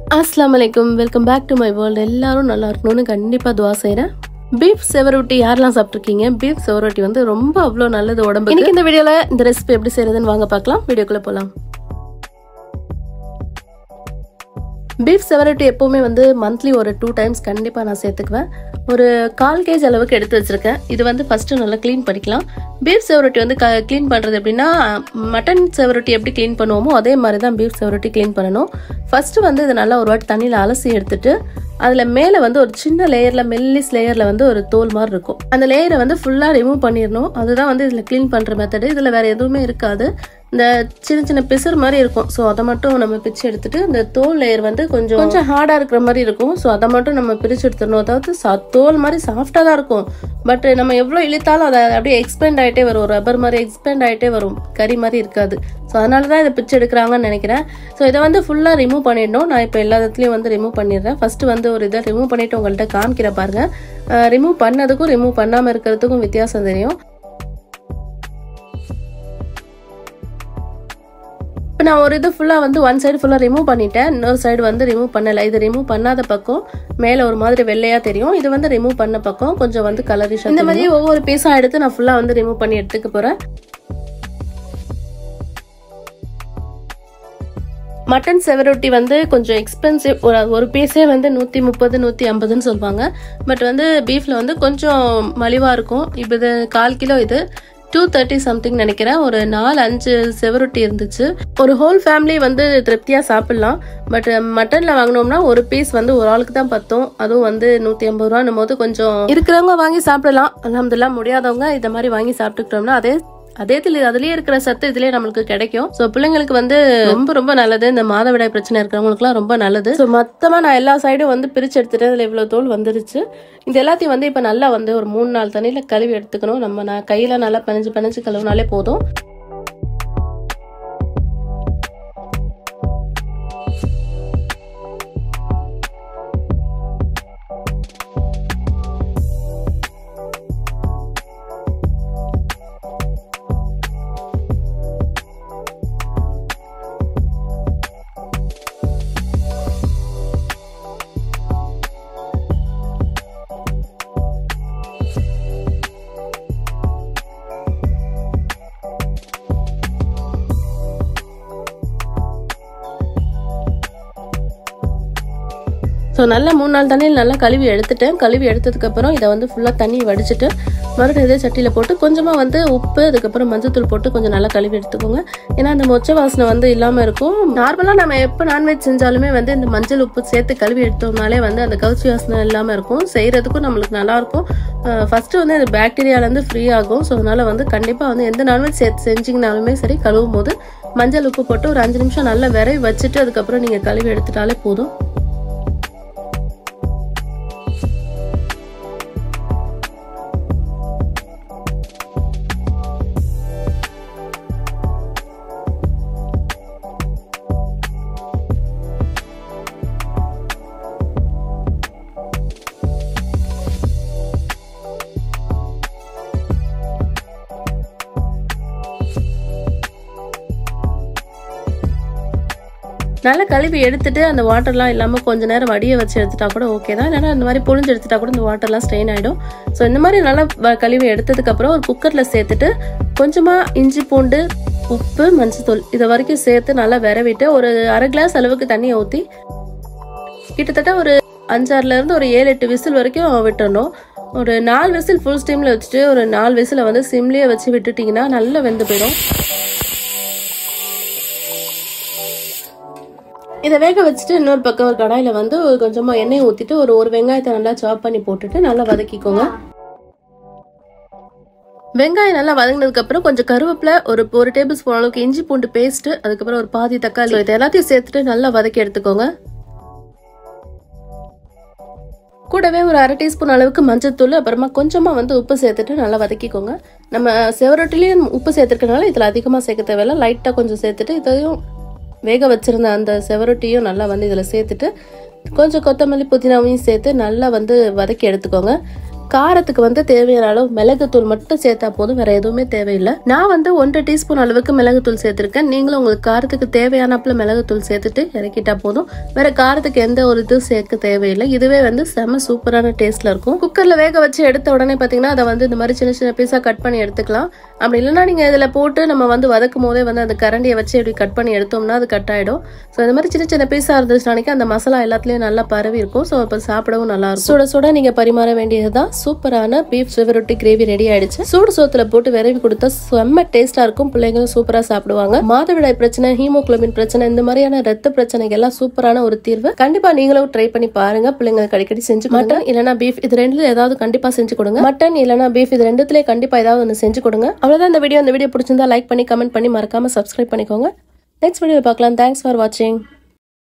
அஸ்லாம் வலைக்கும் welcome back to my world எல்லாரும் நல்லா இருக்கணும்னு கண்டிப்பாக துவா செய்கிறேன் பீஃப் செவரொட்டி யாரெல்லாம் சாப்பிட்ருக்கீங்க பீஃப் செவரொட்டி வந்து ரொம்ப அவ்வளோ நல்லது உடம்பு இன்னைக்கு இந்த வீடியோவில் இந்த ரெசிபி எப்படி செய்யறதுன்னு வாங்க பார்க்கலாம் வீடியோக்குள்ளே போகலாம் பீஃப் செவரட்டி எப்போவுமே வந்து மந்த்லி ஒரு டூ டைம்ஸ் கண்டிப்பாக நான் சேர்த்துக்குவேன் ஒரு கால் கேஜ் அளவுக்கு எடுத்து வச்சுருக்கேன் இது வந்து ஃபஸ்ட்டு நல்லா க்ளீன் பண்ணிக்கலாம் பீஃப் செவரட்டி வந்து க க்ளீன் பண்ணுறது எப்படின்னா மட்டன் செவரட்டி எப்படி க்ளீன் பண்ணுவோமோ அதே மாதிரி தான் பீஃப் செவரட்டி க்ளீன் பண்ணணும் ஃபஸ்ட்டு வந்து இதை நல்லா ஒரு வாட்டி தண்ணியில் அலசி எடுத்துட்டு அதில் மேலே வந்து ஒரு சின்ன லேயரில் மெல்லிஸ் லேயரில் வந்து ஒரு தோல் மாதிரி இருக்கும் அந்த லேயரை வந்து ஃபுல்லாக ரிமூவ் பண்ணிடணும் அதுதான் வந்து இதில் க்ளீன் பண்ணுற மெத்தடு இதில் வேறு எதுவுமே இருக்காது இந்த சின்ன சின்ன பிசுறு மாதிரி இருக்கும் ஸோ அதை மட்டும் நம்ம பிரித்து எடுத்துட்டு இந்த தோல் லேயர் வந்து கொஞ்சம் கொஞ்சம் ஹார்டாக இருக்கிற மாதிரி இருக்கும் ஸோ அதை மட்டும் நம்ம பிரித்து எடுத்துடணும் அதாவது சா- தோல் மாதிரி சாஃப்டாக தான் இருக்கும் பட் நம்ம எவ்வளோ இழுத்தாலும் அதை அப்படியே எக்ஸ்பெண்ட் ஆகிட்டே வரும் ரப்பர் மாதிரி எக்ஸ்பெண்ட் ஆகிட்டே வரும் கறி மாதிரி இருக்காது ஸோ அதனால தான் இதை பிச்சு எடுக்கிறாங்கன்னு நினைக்கிறேன் ஸோ இதை வந்து ஃபுல்லாக ரிமூவ் பண்ணிடணும் நான் இப்போ எல்லா இடத்துலையும் வந்து ரிமூவ் பண்ணிடுறேன் ஃபஸ்ட்டு வந்து ஒரு இதை ரிமூவ் பண்ணிவிட்டு உங்கள்கிட்ட காமிக்கிற பாருங்க ரிமூவ் பண்ணதுக்கும் ரிமூவ் பண்ணாமல் இருக்கிறதுக்கும் வித்தியாசம் தெரியும் இப்போ நான் ஒரு இது ஃபுல்லாக வந்து ஒன் சைடு ஃபுல்லாக ரிமூவ் பண்ணிட்டேன் இன்னொரு சைடு வந்து ரிமூவ் பண்ணலை இது ரிமூவ் பண்ணாத பக்கம் மேலே ஒரு மாதிரி வெள்ளையாக தெரியும் இது வந்து ரிமூவ் பண்ண பக்கம் கொஞ்சம் வந்து கலரிஷ் இந்த மாதிரி ஒவ்வொரு பீஸாக எடுத்து நான் ஃபுல்லாக வந்து ரிமூவ் பண்ணி எடுத்துக்க போகிறேன் மட்டன் செவரொட்டி வந்து கொஞ்சம் எக்ஸ்பென்சிவ் ஒரு ஒரு பீஸே வந்து நூற்றி முப்பது நூற்றி ஐம்பதுன்னு சொல்லுவாங்க பட் வந்து பீஃபில் வந்து கொஞ்சம் மலிவாக இருக்கும் இப்போ இது கால் கிலோ இது டூ தேர்ட்டி சம்திங் நினைக்கிறேன் ஒரு நாலு அஞ்சு செவரொட்டி இருந்துச்சு ஒரு ஹோல் ஃபேமிலி வந்து திருப்தியாக சாப்பிட்லாம் பட் மட்டனில் வாங்கினோம்னா ஒரு பீஸ் வந்து ஒரு ஆளுக்கு தான் பத்தும் அதுவும் வந்து நூற்றி ஐம்பது ரூபான்னும் போது கொஞ்சம் இருக்கிறவங்க வாங்கி சாப்பிடலாம் அலமதுல்லாம் முடியாதவங்க இந்த மாதிரி வாங்கி சாப்பிட்டுக்கிட்டோம்னா அதே அதே இதுல அதுலயே இருக்கிற சத்து இதுலயே நம்மளுக்கு கிடைக்கும் சோ பிள்ளைங்களுக்கு வந்து ரொம்ப ரொம்ப நல்லது இந்த மாதவிடாய் பிரச்சனை இருக்கிறவங்களுக்குலாம் ரொம்ப நல்லது ஸோ மொத்தமா நான் எல்லா சைடும் வந்து பிரிச்சு எடுத்துட்டேன் அதுல இவ்வளவு தோல் வந்துருச்சு இது எல்லாத்தையும் வந்து இப்ப நல்லா வந்து ஒரு மூணு நாள் தண்ணியில கழுவி எடுத்துக்கணும் நம்ம நான் கையில நல்லா பனஞ்சு பனஞ்சு கழுவினாலே போதும் ஸோ நல்லா மூணு நாள் தண்ணியில் நல்லா கழுவி எடுத்துட்டேன் கழுவி எடுத்ததுக்கப்புறம் இதை வந்து ஃபுல்லாக தண்ணி வடிச்சிட்டு மறுபடியும் இதே சட்டியில் போட்டு கொஞ்சமாக வந்து உப்பு அதுக்கப்புறம் மஞ்சத்தூள் போட்டு கொஞ்சம் நல்லா கழுவி எடுத்துக்கோங்க ஏன்னா அந்த மொச்சை வாசனை வந்து இல்லாமல் இருக்கும் நார்மலாக நம்ம எப்போ நான்வெஜ் செஞ்சாலுமே வந்து இந்த மஞ்சள் உப்பு சேர்த்து கழுவி எடுத்தோம்னாலே வந்து அந்த கவுச்சி வாசனை இல்லாமல் இருக்கும் செய்கிறதுக்கும் நம்மளுக்கு நல்லாயிருக்கும் ஃபஸ்ட்டு வந்து அந்த பாக்டீரியாலேருந்து ஃப்ரீ ஆகும் ஸோ அதனால் வந்து கண்டிப்பாக வந்து எந்த நான்வெஜ் சேர்த்து செஞ்சிங்கனாலுமே சரி கழுவும் போது மஞ்சள் உப்பு போட்டு ஒரு அஞ்சு நிமிஷம் நல்லா விரைவி வச்சுட்டு அதுக்கப்புறம் நீங்கள் கழுவி எடுத்துட்டாலே போதும் நல்லா கழுவி எடுத்துட்டு அந்த வாட்டர்லாம் இல்லாமல் கொஞ்ச நேரம் வடிய வச்சு எடுத்துட்டா கூட ஓகே தான் இல்லைன்னா அந்த மாதிரி பொழிஞ்சு எடுத்துட்டா கூட இந்த வாட்டர்லாம் ஸ்ட்ரெயின் ஆகிடும் ஸோ இந்த மாதிரி நல்லா வ- கழுவி எடுத்ததுக்கப்புறம் ஒரு குக்கரில் சேர்த்துட்டு கொஞ்சமாக இஞ்சி பூண்டு உப்பு மஞ்சத்தூள் இதை வரைக்கும் சேர்த்து நல்லா விரவிட்டு ஒரு அரை கிளாஸ் அளவுக்கு தண்ணியை ஊற்றி கிட்டத்தட்ட ஒரு அஞ்சாறுல இருந்து ஒரு ஏழு எட்டு விசில் வரைக்கும் விட்டுறணும் ஒரு நாலு விசில் ஃபுல் ஸ்டீமில் வச்சுட்டு ஒரு நாலு விசிலை வந்து சிம்லேயே வச்சு விட்டுட்டிங்கன்னா நல்லா வெந்து போயிடும் இதை வேக வச்சுட்டு இன்னொரு பக்கம் ஒரு கடாயில வந்து ஒரு கொஞ்சமா எண்ணெய் ஊத்திட்டு ஒரு ஒரு வெங்காயத்தை நல்லா சாப் பண்ணி போட்டுட்டு நல்லா வதக்கிக்கோங்க வெங்காயம் நல்லா வதங்கினதுக்கு அப்புறம் கொஞ்சம் கருவேப்பிலை ஒரு ஒரு டேபிள் ஸ்பூன் அளவுக்கு இஞ்சி பூண்டு பேஸ்ட் அதுக்கப்புறம் ஒரு பாதி தக்காளி இது எல்லாத்தையும் சேர்த்துட்டு நல்லா வதக்கி எடுத்துக்கோங்க கூடவே ஒரு அரை டீஸ்பூன் அளவுக்கு மஞ்சத்தூள் அப்புறமா கொஞ்சமா வந்து உப்பு சேர்த்துட்டு நல்லா வதக்கிக்கோங்க நம்ம செவரட்டிலையும் உப்பு சேர்த்துருக்கனால இதில் அதிகமாக சேர்க்க தேவையில்ல லைட்டாக கொஞ்சம் சேர்த்துட்டு இதையும் வேக வச்சிருந்த அந்த செவரட்டியும் நல்லா வந்து இதில் சேர்த்துட்டு கொஞ்சம் கொத்தமல்லி புதினாவையும் சேர்த்து நல்லா வந்து வதக்கி எடுத்துக்கோங்க காரத்துக்கு வந்து தேவையான அளவு மிளகுத்தூள் மட்டும் சேர்த்தா போதும் வேற எதுவுமே தேவையில்லை நான் வந்து ஒன்றரை டீஸ்பூன் அளவுக்கு மிளகுத்தூள் சேர்த்திருக்கேன் நீங்களும் உங்களுக்கு காரத்துக்கு தேவையானப்பல மிளகுத்தூள் சேர்த்துட்டு இறக்கிட்டா போதும் வேற காரத்துக்கு எந்த ஒரு இது சேர்க்க தேவையில்லை இதுவே வந்து செம சூப்பரான டேஸ்ட்ல இருக்கும் குக்கர்ல வேக வச்சு எடுத்த உடனே பாத்தீங்கன்னா அதை வந்து இந்த மாதிரி சின்ன சின்ன பீஸா கட் பண்ணி எடுத்துக்கலாம் அப்படி இல்லைன்னா நீங்க இதுல போட்டு நம்ம வந்து வதக்கும் போதே வந்து அந்த கரண்டியை வச்சு இப்படி கட் பண்ணி எடுத்தோம்னா அது கட் ஆயிடும் ஸோ இந்த மாதிரி சின்ன சின்ன பீஸா இருந்துச்சுனாக்கி அந்த மசாலா எல்லாத்துலயும் நல்லா பரவி இருக்கும் ஸோ இப்போ சாப்பிடவும் நல்லா இருக்கும் சுட சுட நீங்க பரிமாற வேண்டியதுதான் சூப்பரான பீஃப் சிவரொட்டி கிரேவி ரெடி ஆயிடுச்சு சூடு சோத்துல போட்டு விரவி கொடுத்தா செம்ம டேஸ்டா இருக்கும் பிள்ளைங்களும் சூப்பரா சாப்பிடுவாங்க மாதவிடாய் பிரச்சனை ஹீமோகுளோபின் பிரச்சனை இந்த மாதிரியான ரத்த பிரச்சனைக்கு எல்லாம் சூப்பரான ஒரு தீர்வு கண்டிப்பா நீங்களும் ட்ரை பண்ணி பாருங்க பிள்ளைங்களுக்கு அடிக்கடி செஞ்சு மட்டன் இல்லனா பீஃப் இது ரெண்டுல ஏதாவது கண்டிப்பா செஞ்சு கொடுங்க மட்டன் இல்லனா பீஃப் இது ரெண்டுத்துல கண்டிப்பா ஏதாவது ஒன்று செஞ்சு கொடுங்க அவ்வளவுதான் இந்த வீடியோ இந்த வீடியோ பிடிச்சிருந்தா லைக் பண்ணி கமெண்ட் பண்ணி மறக்காம சப்ஸ்கிரைப் பண்ணிக்கோங்க நெக்ஸ்ட் வீடியோ பார்க்கலாம் தேங்க்ஸ் ஃபார் வாட்சிங்